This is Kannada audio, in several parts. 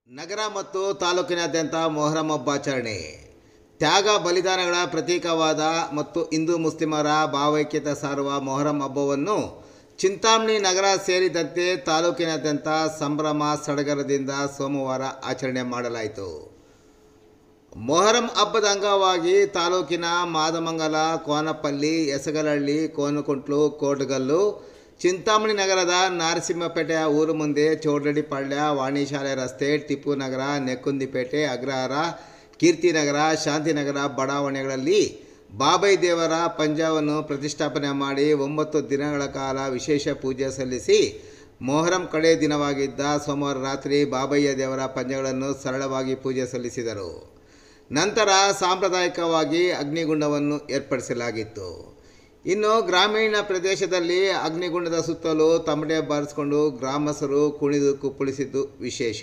ನಗರ ಮತ್ತು ತಾಲೂಕಿನಾದ್ಯಂತ ಮೊಹರಂ ಹಬ್ಬಾಚರಣೆ ತ್ಯಾಗ ಬಲಿದಾನಗಳ ಪ್ರತೀಕವಾದ ಮತ್ತು ಹಿಂದೂ ಮುಸ್ಲಿಮರ ಭಾವೈಕ್ಯತೆ ಸಾರುವ ಮೊಹರಂ ಹಬ್ಬವನ್ನು ಚಿಂತಾಮಣಿ ನಗರ ಸೇರಿದಂತೆ ತಾಲೂಕಿನಾದ್ಯಂತ ಸಂಭ್ರಮ ಸಡಗರದಿಂದ ಸೋಮವಾರ ಆಚರಣೆ ಮಾಡಲಾಯಿತು ಮೊಹರಂ ಹಬ್ಬದ ಅಂಗವಾಗಿ ತಾಲೂಕಿನ ಮಾದಮಂಗಲ ಕೋನಪಲ್ಲಿ ಎಸಗಲಹಳ್ಳಿ ಕೋನಕುಂಟ್ಲು ಕೋಟಗಲ್ಲು ಚಿಂತಾಮಣಿ ನಗರದ ನಾರಸಿಂಹಪೇಟೆಯ ಊರು ಮುಂದೆ ಚೌಡಡಿಪಾಳ್ಯ ವಾಣಿಶಾಲೆ ರಸ್ತೆ ಟಿಪ್ಪು ನಗರ ನೆಕ್ಕುಂದಿಪೇಟೆ ಅಗ್ರಹಾರ ಕೀರ್ತಿನಗರ ಶಾಂತಿನಗರ ಬಡಾವಣೆಗಳಲ್ಲಿ ಬಾಬೈ ದೇವರ ಪಂಜಾವನ್ನು ಪ್ರತಿಷ್ಠಾಪನೆ ಮಾಡಿ ಒಂಬತ್ತು ದಿನಗಳ ಕಾಲ ವಿಶೇಷ ಪೂಜೆ ಸಲ್ಲಿಸಿ ಮೊಹರಂ ಕಡೆ ದಿನವಾಗಿದ್ದ ಸೋಮವಾರ ರಾತ್ರಿ ಬಾಬಯ್ಯ ದೇವರ ಪಂಜಗಳನ್ನು ಸರಳವಾಗಿ ಪೂಜೆ ಸಲ್ಲಿಸಿದರು ನಂತರ ಸಾಂಪ್ರದಾಯಿಕವಾಗಿ ಅಗ್ನಿಗುಂಡವನ್ನು ಏರ್ಪಡಿಸಲಾಗಿತ್ತು ಇನ್ನು ಗ್ರಾಮೀಣ ಪ್ರದೇಶದಲ್ಲಿ ಅಗ್ನಿಗುಂಡದ ಸುತ್ತಲೂ ತಮಟೆ ಬಾರಿಸಿಕೊಂಡು ಗ್ರಾಮಸ್ಥರು ಕುಣಿದು ಕುಪ್ಪಳಿಸಿದ್ದು ವಿಶೇಷ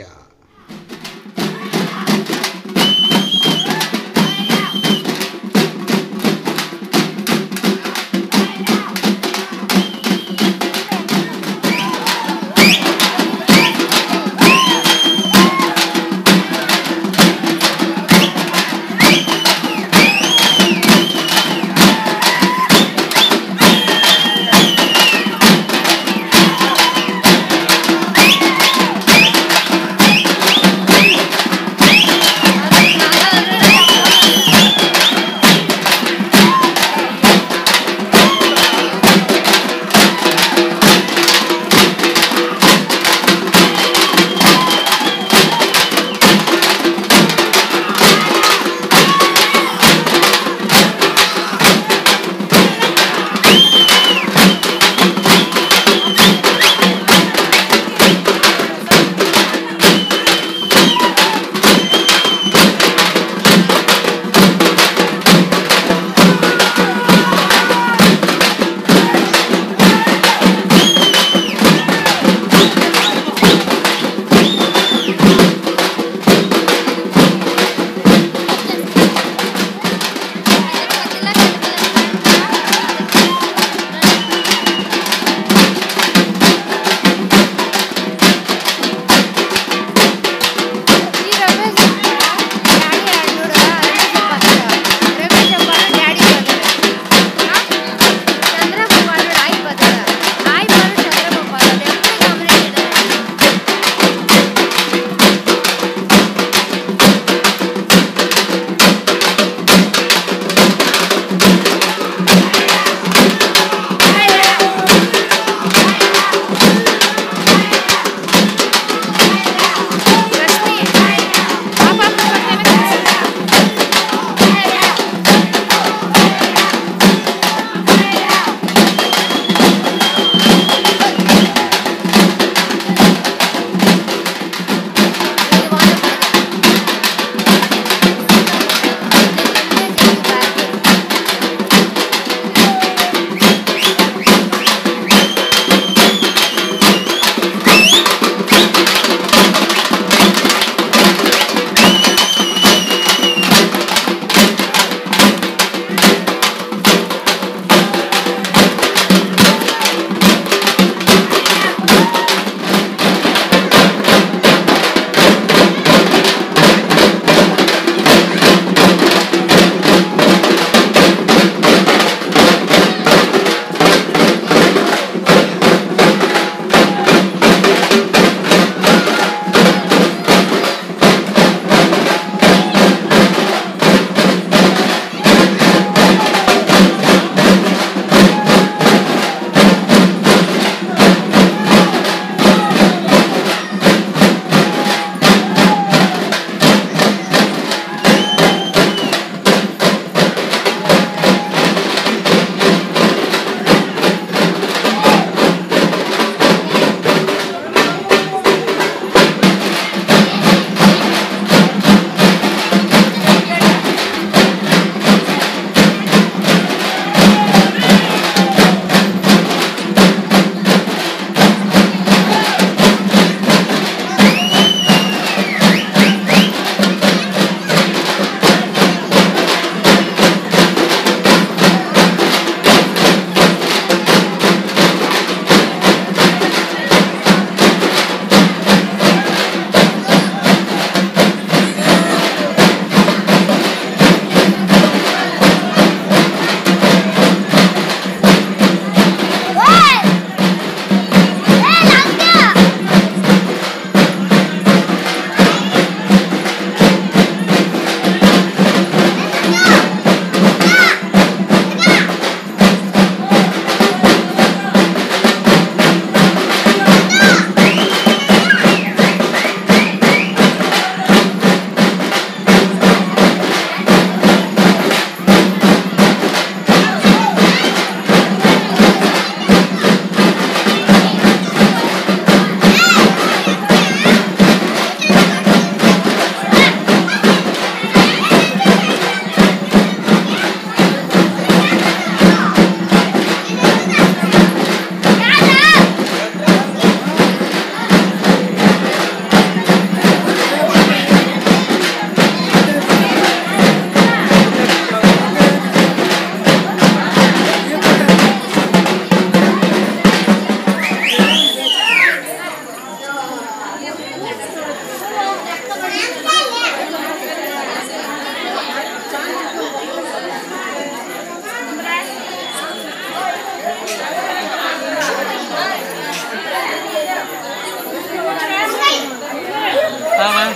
ಆರಾಮ